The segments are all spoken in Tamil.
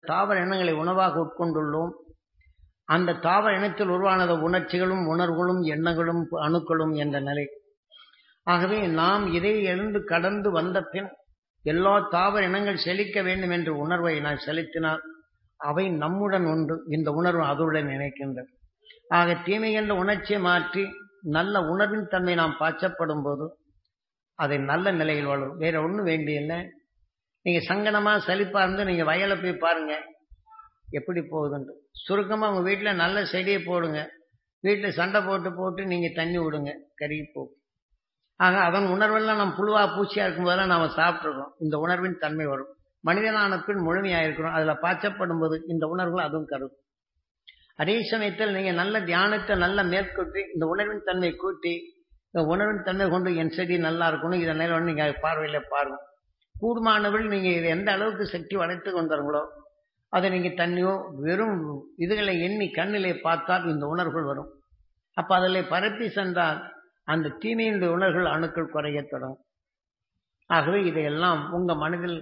தாவர இனங்களை உணவாக உட்கொண்டுள்ளோம் அந்த தாவர இனத்தில் உருவானத உணர்ச்சிகளும் உணர்வுகளும் எண்ணங்களும் அணுக்களும் என்ற நிலை ஆகவே நாம் இதை எழுந்து கடந்து வந்த பின் எல்லா தாவர இனங்கள் செழிக்க வேண்டும் என்ற உணர்வை நான் செலுத்தினால் அவை நம்முடன் உண்டு இந்த உணர்வு அதுடன் நினைக்கின்றது ஆக தீமை என்ற உணர்ச்சியை மாற்றி நல்ல உணர்வின் தன்மை நாம் பாய்ச்சப்படும் போது அதை நல்ல நிலையில் வளரும் வேற ஒன்றும் வேண்டியில்லை நீங்க சங்கடமா சலிப்பா இருந்து நீங்க வயலை போய் பாருங்க எப்படி போகுதுன்ட்டு சுருக்கமா உங்க வீட்டுல நல்ல செடியை போடுங்க வீட்டுல சண்டை போட்டு போட்டு நீங்க தண்ணி விடுங்க கருகி போகும் ஆக அதன் உணர்வெல்லாம் நம்ம புழுவா பூச்சியா இருக்கும் போதெல்லாம் நாம சாப்பிட்டுருக்கோம் இந்த உணர்வின் தன்மை வரும் மனிதனான பின் முழுமையா இருக்கிறோம் அதுல பாய்ச்சப்படும் போது இந்த உணர்வுகள் அதுவும் கருது அதே சமயத்தில் நீங்க நல்ல தியானத்தை நல்ல மேற்கொட்டி இந்த உணர்வின் தன்மை கூட்டி இந்த உணர்வின் தன்மை கொண்டு என் செடி நல்லா இருக்கணும் இதை நேரம் நீங்க பார்வையில பாருங்க கூடுமானவர்கள் நீங்க இதை எந்த அளவுக்கு சக்தி வளர்த்து கொண்டாருங்களோ அதை நீங்க தண்ணியோ வெறும் இதுகளை எண்ணி கண்ணிலே பார்த்தால் இந்த உணர்வுகள் வரும் அப்ப அதில் பரப்பி சென்றால் அந்த தீமையினுடைய உணர்வுகள் அணுக்கள் குறையத் தொடங்கும் ஆகவே இதையெல்லாம் உங்க மனதில்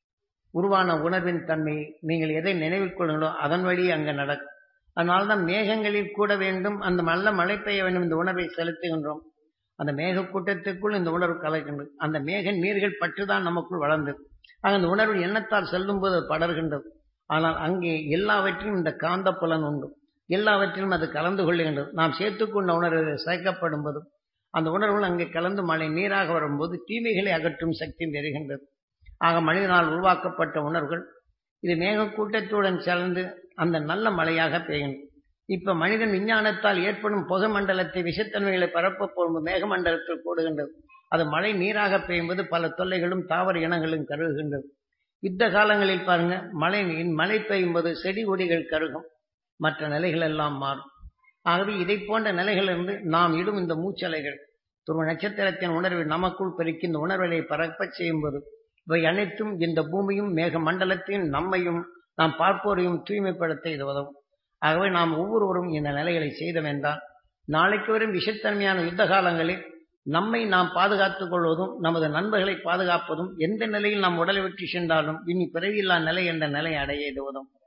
உருவான உணர்வின் தன்மை நீங்கள் எதை நினைவில் கொள்ளுங்களோ அதன் வழி அங்க நடக்கும் அதனால்தான் மேகங்களில் கூட வேண்டும் அந்த நல்ல மழை பெய்ய வேண்டும் இந்த உணர்வை செலுத்துகின்றோம் அந்த மேக கூட்டத்துக்குள் இந்த உணர்வு கலக்கின்றது அந்த மேக நீர்கள் பற்றுதான் நமக்குள் வளர்ந்தது ஆக அந்த உணர்வு எண்ணத்தால் செல்லும் போது அது படர்கின்றது ஆனால் அங்கே எல்லாவற்றிலும் இந்த காந்த புலன் உண்டு எல்லாவற்றிலும் அது கலந்து கொள்ளுகின்றது நாம் சேர்த்துக்கொண்ட உணர்வு சேர்க்கப்படும் போது அந்த உணர்வுகள் அங்கே கலந்து மழை நீராக வரும்போது தீமைகளை அகற்றும் சக்தி பெறுகின்றது ஆக மனிதனால் உருவாக்கப்பட்ட உணர்வுகள் இது மேகக்கூட்டத்துடன் சேர்ந்து அந்த நல்ல மழையாக பெய்கின்றது இப்ப மனிதன் விஞ்ஞானத்தால் ஏற்படும் புகை மண்டலத்தை விஷத்தன்மைகளை பரப்ப போகும் மேகமண்டலத்தில் கூடுகின்றது அது மழை நீராக பெய்யும்போது பல தொல்லைகளும் தாவர இனங்களும் கருகுகின்றது யுத்த காலங்களில் பாருங்க மழை மழை பெய்யும்போது செடி கொடிகள் கருகும் மற்ற நிலைகள் எல்லாம் மாறும் ஆகவே இதை போன்ற நிலைகளிலிருந்து நாம் இடும் இந்த மூச்சலைகள் துருவ நட்சத்திரத்தின் உணர்வை நமக்குள் பெருக்கி இந்த உணர்வுகளை பரப்பச் செய்யும்போது இவை அனைத்தும் இந்த பூமியும் மேக மண்டலத்தையும் நம்மையும் நாம் பார்ப்போரையும் தூய்மைப்படுத்த இது உதவும் ஆகவே நாம் ஒவ்வொருவரும் இந்த நிலைகளை செய்தோம் என்றால் நாளைக்கு வரும் விஷத்தன்மையான யுத்த காலங்களில் நம்மை நாம் பாதுகாத்துக் கொள்வதும் நமது நண்பர்களை பாதுகாப்பதும் எந்த நிலையில் நாம் உடலை விட்டு சென்றாலும் இனி பிறவியில்லா நிலை என்ற நிலை அடைய இது உதவும்